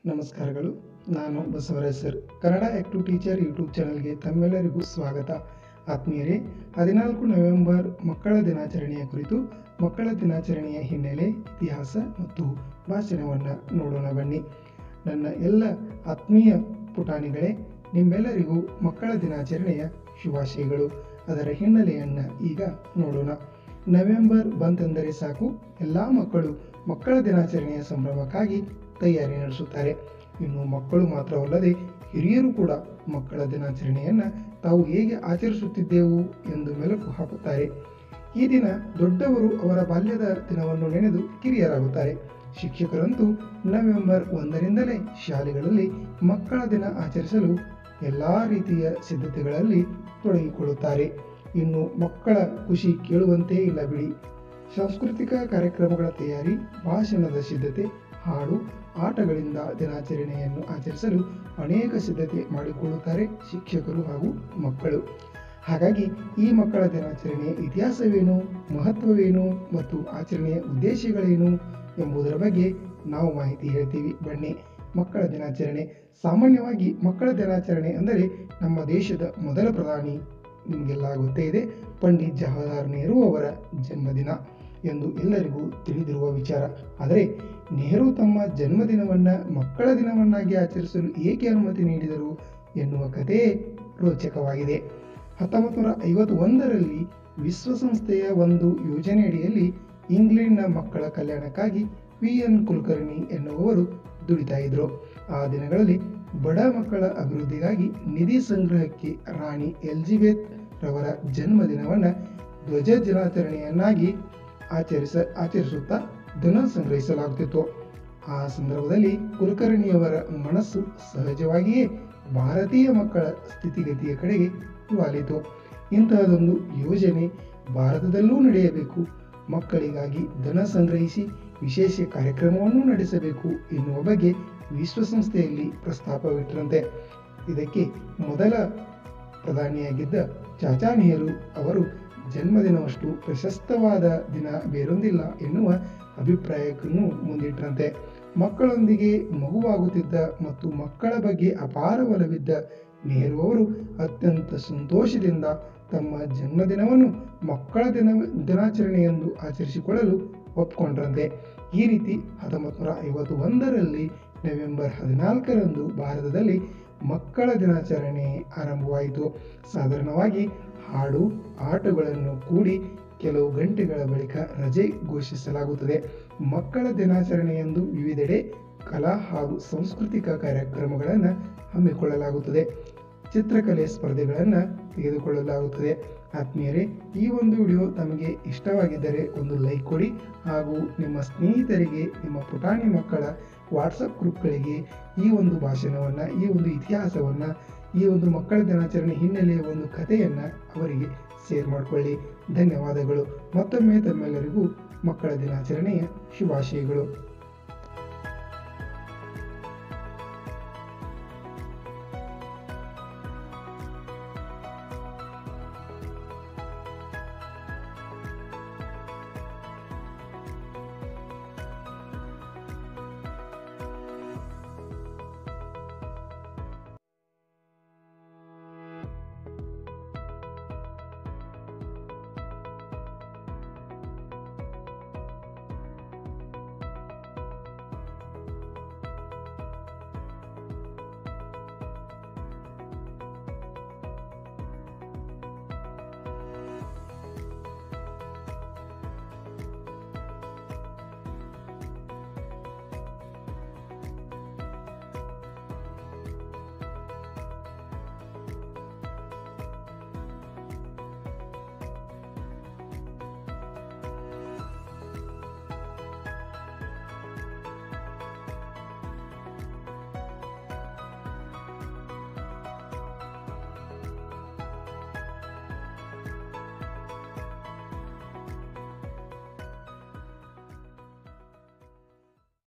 ನಮಸ್ಕಾರಗಳು ನಾನು Basavaraj sir Kannada active teacher YouTube ಚಾನಲ್ಗೆ ತಮ್ಮೆಲ್ಲರಿಗೂ ಸ್ವಾಗತ ಆತ್ಮೀಯರೇ ಹದಿನಾಲ್ಕು ನವೆಂಬರ್ ಮಕ್ಕಳ ದಿನಾಚರಣೆಯ ಕುರಿತು ಮಕ್ಕಳ ದಿನಾಚರಣೆಯ ಹಿನ್ನೆಲೆ ಇತಿಹಾಸ ಮತ್ತು ಭಾಷಣವನ್ನು ನೋಡೋಣ ಬನ್ನಿ ನನ್ನ ಎಲ್ಲ ಆತ್ಮೀಯ ಪುಟಾಣಿಗಳೇ ನಿಮ್ಮೆಲ್ಲರಿಗೂ ಮಕ್ಕಳ ದಿನಾಚರಣೆಯ ಶುಭಾಶಯಗಳು ಅದರ ಹಿನ್ನೆಲೆಯನ್ನು ಈಗ ನೋಡೋಣ ನವೆಂಬರ್ ಬಂತೆಂದರೆ ಸಾಕು ಎಲ್ಲ ಮಕ್ಕಳು ಮಕ್ಕಳ ದಿನಾಚರಣೆಯ ಸಂಭ್ರಮಕ್ಕಾಗಿ ತಯಾರಿ ನಡೆಸುತ್ತಾರೆ ಇನ್ನು ಮಕ್ಕಳು ಮಾತ್ರವಲ್ಲದೆ ಹಿರಿಯರು ಕೂಡ ಮಕ್ಕಳ ದಿನಾಚರಣೆಯನ್ನು ತಾವು ಹೇಗೆ ಆಚರಿಸುತ್ತಿದ್ದೆವು ಎಂದು ಮೆಲುಕು ಹಾಕುತ್ತಾರೆ ಈ ದಿನ ದೊಡ್ಡವರು ಅವರ ಬಾಲ್ಯದ ದಿನವನ್ನು ನೆನೆದು ಕಿರಿಯರಾಗುತ್ತಾರೆ ಶಿಕ್ಷಕರಂತೂ ನವೆಂಬರ್ ಒಂದರಿಂದಲೇ ಶಾಲೆಗಳಲ್ಲಿ ಮಕ್ಕಳ ದಿನ ಆಚರಿಸಲು ಎಲ್ಲ ರೀತಿಯ ಸಿದ್ಧತೆಗಳಲ್ಲಿ ತೊಡಗಿಕೊಳ್ಳುತ್ತಾರೆ ಇನ್ನು ಮಕ್ಕಳ ಖುಷಿ ಕೇಳುವಂತೆ ಇಲ್ಲ ಬಿಡಿ ಸಾಂಸ್ಕೃತಿಕ ಕಾರ್ಯಕ್ರಮಗಳ ತಯಾರಿ ಭಾಷಣದ ಸಿದ್ಧತೆ ಹಾಡು ಆಟಗಳಿಂದ ದಿನಾಚರಣೆಯನ್ನು ಆಚರಿಸಲು ಅನೇಕ ಸಿದ್ಧತೆ ಮಾಡಿಕೊಳ್ಳುತ್ತಾರೆ ಶಿಕ್ಷಕರು ಹಾಗೂ ಮಕ್ಕಳು ಹಾಗಾಗಿ ಈ ಮಕ್ಕಳ ದಿನಾಚರಣೆಯ ಇತಿಹಾಸವೇನು ಮಹತ್ವವೇನು ಮತ್ತು ಆಚರಣೆಯ ಉದ್ದೇಶಗಳೇನು ಎಂಬುದರ ಬಗ್ಗೆ ನಾವು ಮಾಹಿತಿ ಹೇಳ್ತೀವಿ ಬನ್ನಿ ಮಕ್ಕಳ ದಿನಾಚರಣೆ ಸಾಮಾನ್ಯವಾಗಿ ಮಕ್ಕಳ ದಿನಾಚರಣೆ ಅಂದರೆ ನಮ್ಮ ದೇಶದ ಮೊದಲ ಪ್ರಧಾನಿ ನಿಮಗೆಲ್ಲ ಗೊತ್ತೇ ಇದೆ ಪಂಡಿತ್ ಜವಾಹರ್ಲಾಲ್ ನೆಹರು ಅವರ ಜನ್ಮದಿನ ಎಂದು ಎಲ್ಲರಿಗೂ ತಿಳಿದಿರುವ ವಿಚಾರ ಆದರೆ ನೆಹರು ತಮ್ಮ ಜನ್ಮದಿನವನ್ನು ಮಕ್ಕಳ ದಿನವನ್ನಾಗಿ ಆಚರಿಸಲು ಏಕೆ ಅನುಮತಿ ನೀಡಿದರು ಎನ್ನುವ ಕಥೆಯೇ ರೋಚಕವಾಗಿದೆ ಹತ್ತೊಂಬತ್ತು ನೂರ ಐವತ್ತೊಂದರಲ್ಲಿ ವಿಶ್ವಸಂಸ್ಥೆಯ ಒಂದು ಯೋಜನೆಯಡಿಯಲ್ಲಿ ಇಂಗ್ಲೆಂಡ್ನ ಮಕ್ಕಳ ಕಲ್ಯಾಣಕ್ಕಾಗಿ ವಿ ಎನ್ ಕುಲಕರ್ಣಿ ಎನ್ನುವವರು ದುಡಿತಾ ಇದ್ರು ಆ ದಿನಗಳಲ್ಲಿ ಬಡ ಮಕ್ಕಳ ಅಭಿವೃದ್ಧಿಗಾಗಿ ನಿಧಿ ಸಂಗ್ರಹಕ್ಕೆ ರಾಣಿ ಎಲಿಜಬೆತ್ ರವರ ಜನ್ಮದಿನವನ್ನು ಧ್ವಜ ದಿನಾಚರಣೆಯನ್ನಾಗಿ ಆಚರಿಸ ಆಚರಿಸುತ್ತಾ ಧನ ಸಂಗ್ರಹಿಸಲಾಗುತ್ತಿತ್ತು ಆ ಸಂದರ್ಭದಲ್ಲಿ ಕುಲಕರ್ಣಿಯವರ ಮನಸ್ಸು ಸಹಜವಾಗಿಯೇ ಭಾರತೀಯ ಮಕ್ಕಳ ಸ್ಥಿತಿಗತಿಯ ಕಡೆಗೆ ವಾಲಿತು ಇಂತಹದೊಂದು ಯೋಜನೆ ಭಾರತದಲ್ಲೂ ನಡೆಯಬೇಕು ಮಕ್ಕಳಿಗಾಗಿ ಧನ ಸಂಗ್ರಹಿಸಿ ವಿಶೇಷ ಕಾರ್ಯಕ್ರಮವನ್ನು ನಡೆಸಬೇಕು ಎನ್ನುವ ಬಗ್ಗೆ ವಿಶ್ವಸಂಸ್ಥೆಯಲ್ಲಿ ಪ್ರಸ್ತಾಪವಿಟ್ಟರಂತೆ ಇದಕ್ಕೆ ಮೊದಲ ಪ್ರಧಾನಿಯಾಗಿದ್ದ ಚಾಚಾ ನೆಹರು ಅವರು ಜನ್ಮದಿನವಷ್ಟು ಪ್ರಶಸ್ತವಾದ ದಿನ ಬೇರೊಂದಿಲ್ಲ ಎನ್ನುವ ಅಭಿಪ್ರಾಯಕ್ಕನ್ನು ಮುಂದಿಟ್ಟರಂತೆ ಮಕ್ಕಳೊಂದಿಗೆ ಮಗುವಾಗುತ್ತಿದ್ದ ಮತ್ತು ಮಕ್ಕಳ ಬಗ್ಗೆ ಅಪಾರ ಒಲವಿದ್ದ ನೆಹರು ಅವರು ಅತ್ಯಂತ ಸಂತೋಷದಿಂದ ತಮ್ಮ ಜನ್ಮದಿನವನ್ನು ಮಕ್ಕಳ ದಿನ ದಿನಾಚರಣೆಯೆಂದು ಆಚರಿಸಿಕೊಳ್ಳಲು ಒಪ್ಪಿಕೊಂಡ್ರಂತೆ ಈ ರೀತಿ ಹತ್ತೊಂಬತ್ತು ನೂರ ಐವತ್ತು ಒಂದರಲ್ಲಿ ನವೆಂಬರ್ ಹದಿನಾಲ್ಕರಂದು ಭಾರತದಲ್ಲಿ ಮಕ್ಕಳ ದಿನಾಚರಣೆ ಆರಂಭವಾಯಿತು ಸಾಧಾರಣವಾಗಿ ಹಾಡು ಆಟಗಳನ್ನು ಕೂಡಿ ಕೆಲವು ಗಂಟೆಗಳ ಬಳಿಕ ರಜೆ ಘೋಷಿಸಲಾಗುತ್ತದೆ ಮಕ್ಕಳ ದಿನಾಚರಣೆಯಂದು ವಿವಿಧೆಡೆ ಕಲಾ ಹಾಗೂ ಸಾಂಸ್ಕೃತಿಕ ಕಾರ್ಯಕ್ರಮಗಳನ್ನು ಹಮ್ಮಿಕೊಳ್ಳಲಾಗುತ್ತದೆ ಚಿತ್ರಕಲೆ ಸ್ಪರ್ಧೆಗಳನ್ನು ತೆಗೆದುಕೊಳ್ಳಲಾಗುತ್ತದೆ ಆತ್ಮೀಯರೇ ಈ ಒಂದು ವಿಡಿಯೋ ತಮಗೆ ಇಷ್ಟವಾಗಿದ್ದರೆ ಒಂದು ಲೈಕ್ ಕೊಡಿ ಹಾಗೂ ನಿಮ್ಮ ಸ್ನೇಹಿತರಿಗೆ ನಿಮ್ಮ ಪುಟಾಣಿ ಮಕ್ಕಳ ವಾಟ್ಸಪ್ ಗ್ರೂಪ್ಗಳಿಗೆ ಈ ಒಂದು ಭಾಷಣವನ್ನು ಈ ಒಂದು ಇತಿಹಾಸವನ್ನು ಈ ಒಂದು ಮಕ್ಕಳ ದಿನಾಚರಣೆ ಹಿನ್ನೆಲೆಯ ಒಂದು ಕಥೆಯನ್ನು ಅವರಿಗೆ ಶೇರ್ ಮಾಡಿಕೊಳ್ಳಿ ಧನ್ಯವಾದಗಳು ಮತ್ತೊಮ್ಮೆ ತಮ್ಮೆಲ್ಲರಿಗೂ ಮಕ್ಕಳ ದಿನಾಚರಣೆಯ ಶುಭಾಶಯಗಳು